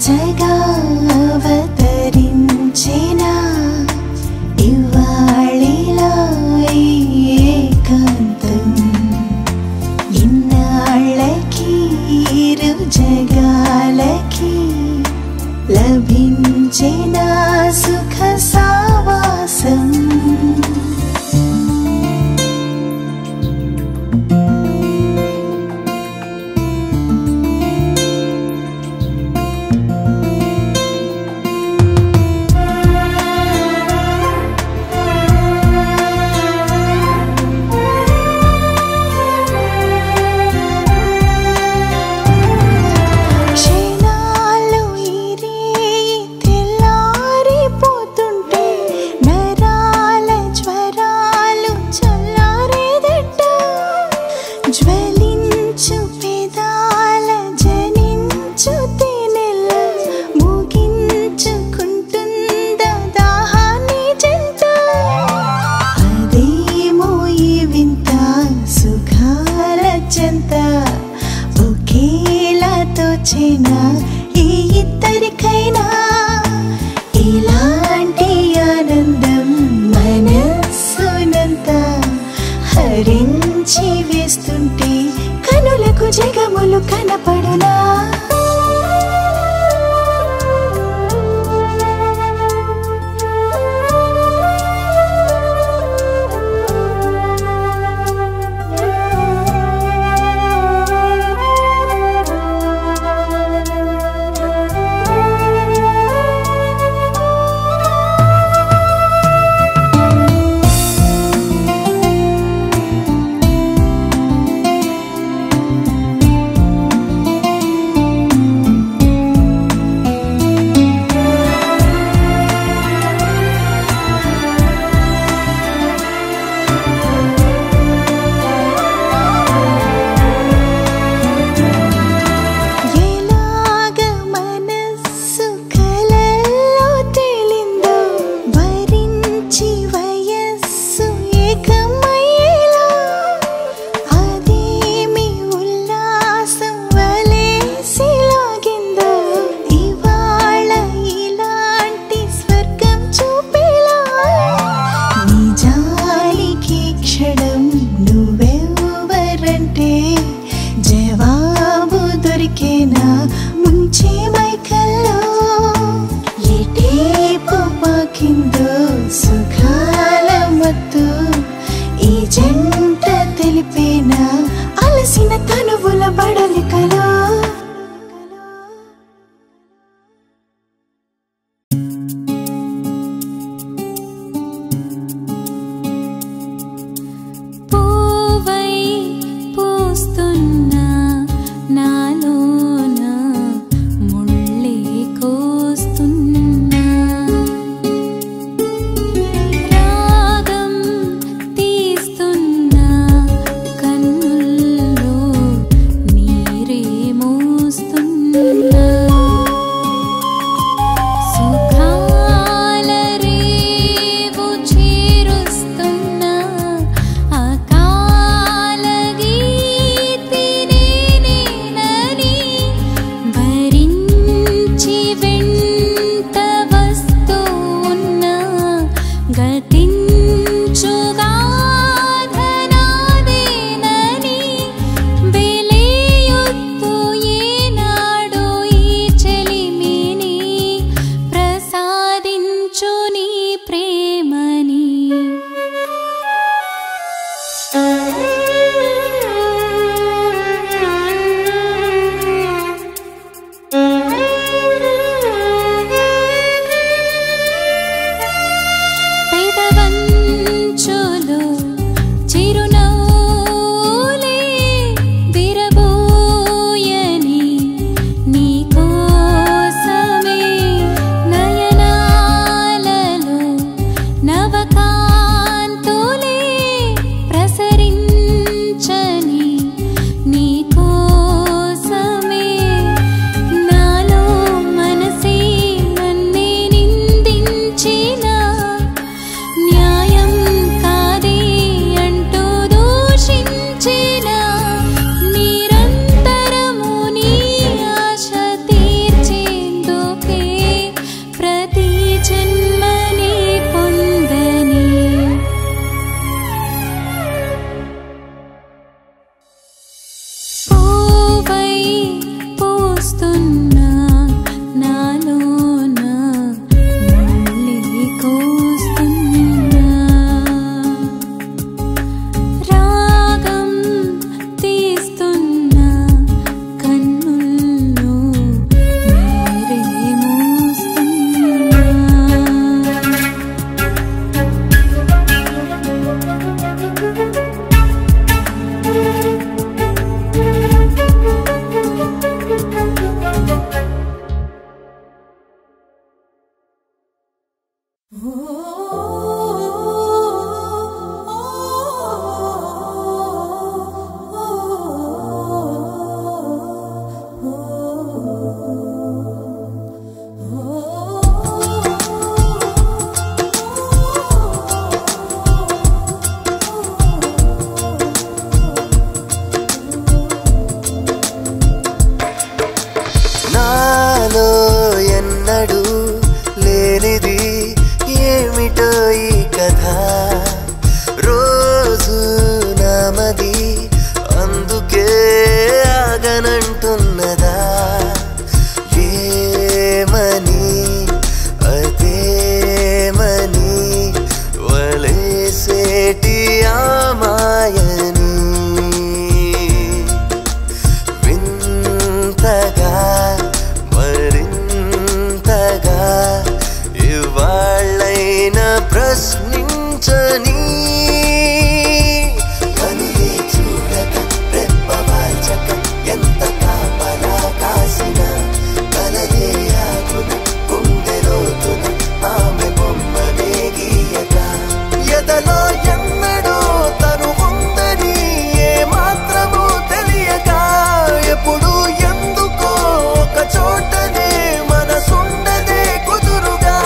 మాతగా అవతరించిన ఇవాళిలా ఏకాంతం ఇన్నాళ్ళకి ఇరు జగాలకి లభించిన సుఖ సావాసం క్షణాలు ఇరే తెల్లారిపోతుంటే నరాల జ్వరాలు చల్లారేదట జ్వలించు పెదాల జనించు తేనెల ముగించుకుంటుందా దాహాన్ని జంట అదేమో ఈ వింత సుఖాల చెంత ఒకేలా తోచిన ఈ ఇద్దరికైనా ఇలాంటి ఆనందం మనస్సునంత హరించి వేస్తుంటే కనులకు జగములు కనపడునా ఉన్నదా ఏమని అదేమని వలేసేటి ఆమాయని వింతగా మరింతగా ఇవాళ్ళైనా ప్రశ్నించని కనులే చూడక రెప్పవాల్చక ఎంత కాపలా కాసిన కలలే ఆగున గుండెలోతున ఆమె బొమ్మనే గీయక ఎదలో ఎన్నడూ తను ఉందని ఏ మాత్రము తెలియక ఎప్పుడు ఎందుకో ఒక చోటనే మనసుండదే కుదురుగా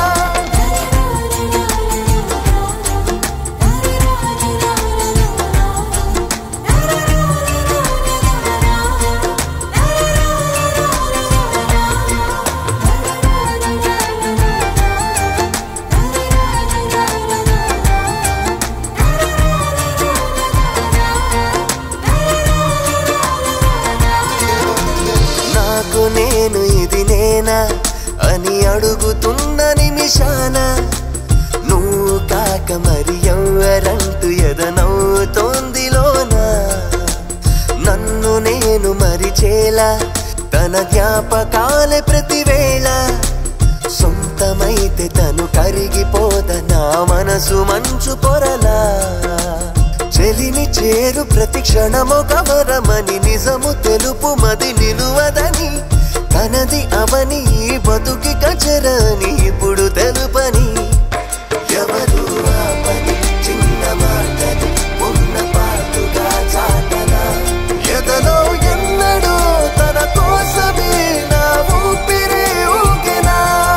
నాకు నేను ఇది నేనా అని అడుగుతున్న నిమిషాన నువ్వు కాక మరి ఎవ్వరంటూ ఎదనవుతోంది లోనా నన్ను నేను మరిచేలా తన జ్ఞాపకాలే ప్రతివేళ సొంతమైతే తను కరిగిపోద నా మనసు మంచు పొరలా చెలిని చేరు ప్రతి క్షణము కవరమని నిజము తెలుపు మది నిలువదని తనది అవని ఈ బతుకి కచరని ఇప్పుడు తెలుపని ఎవరు ఆపని చిన్న మాటని ఉన్న పాటుగా చాటనా ఎదలో ఎన్నడూ తన కోసమే నా ఊపిరే ఊగెనా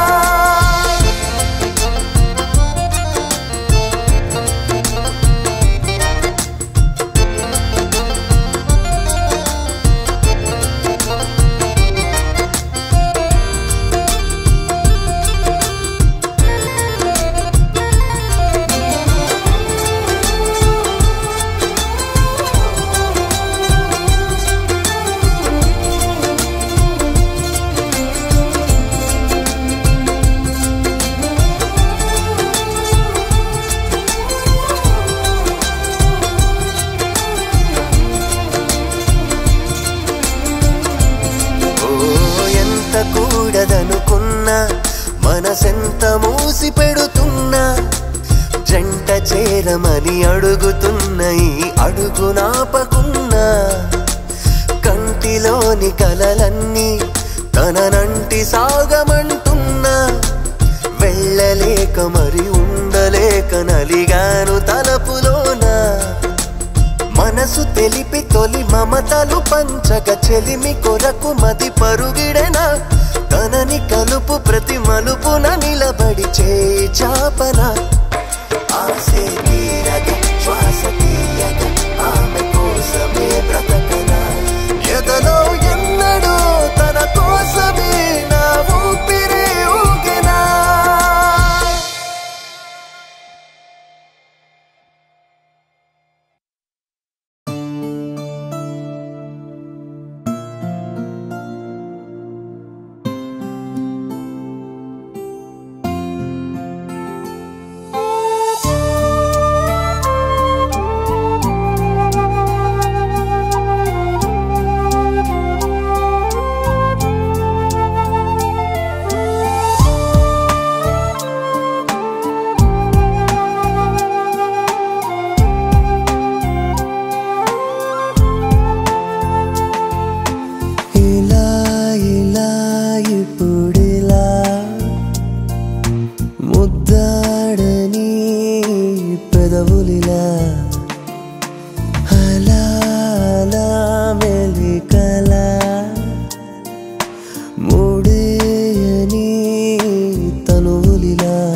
ఓ ఎంత కూడదనుకున్నా మనసెంత మూసి పెడుతున్నా జంట చేరమని అడుగుతున్న ఈ అడుగు నాపకున్నా కంటిలోని కలలన్నీ తననంటి సాగమంటున్నా వెళ్ళలేక మరి ఉండలేక నలిగాను తలపులోనా మనసు తెలిపి తొలి మమతలు పంచగ చెలిమి కొరకు మది పరుగిడెన తనని కలుపు ప్రతి మలుపున నిలబడి చేయి చాపన ఆసే తీరగ శ్వాస తీయగ ఆమె కోసమే బ్రతకనా ఎదలో ఎన్నడూ తన కోసమే నా ఊపిరే ఊగెనా ఇలా ఇలా ఇప్పుడిలా ముద్దాడని పెదవులిలా అలా అలా మెలికలా మూడేయని తనువులిలా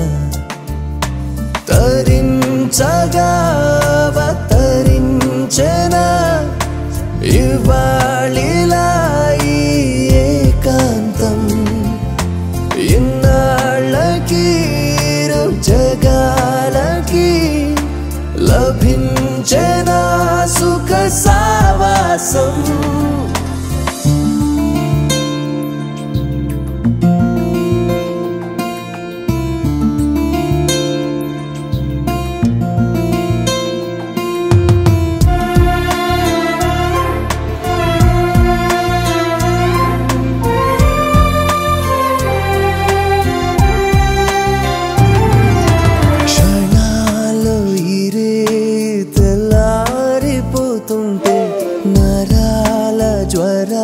తరించగా తరించెనా ఇవాళిలా ఈ ఏకాంతం ఇన్నాళ్ళకి ఇరు జగాలకి లభించెనా సుఖ సావాసం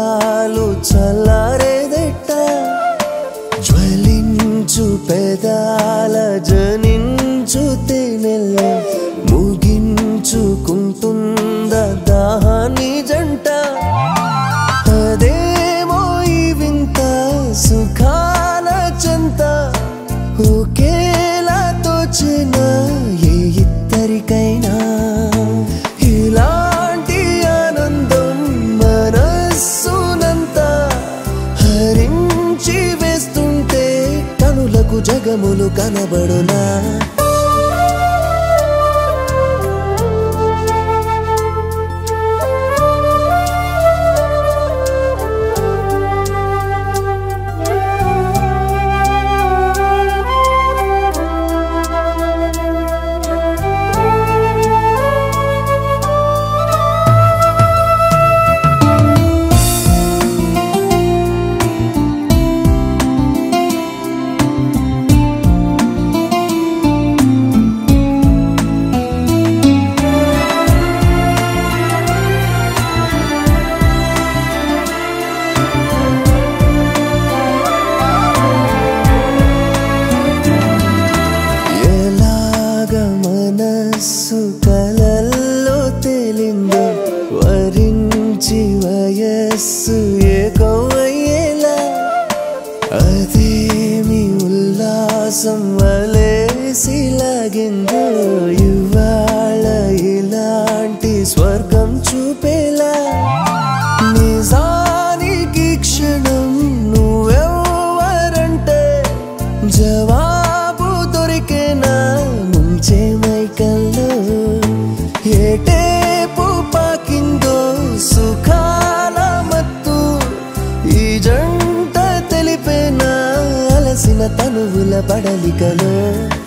గాయాలు చల్లారేదెట్ట జ్వలించు పెదాల జనించు తేనెల్ల ముగించుకుంటుంద దాహాన్ని జంట అదేమో ఈ వింత సుఖాల చెంత ఒకేలా తోచిన ఏ ఇద్దరికైనా ఇలాంటి ఆనందం మనస్సునంత హరించి వేస్తుంటే కనులకు జగములు కనబడునా ఎలాగ మనస్సు కలల్లో తేలిందో వరించి వయస్సు ఏకమయ్యేలా అదేమి ఉల్లాసం వలేసిలాగిందో ఇవాళ ఇలాంటి స్వర్గం చూపేలా నిజానికి క్షణం నువ్వెవ్వరంటే జవాబు దొరికేనా ముంచే మైకల్లో ఏటేపు పాకిందో సుఖాల మత్తు ఈ జంట తెలిపేనా అలసిన తనువుల పడలికలో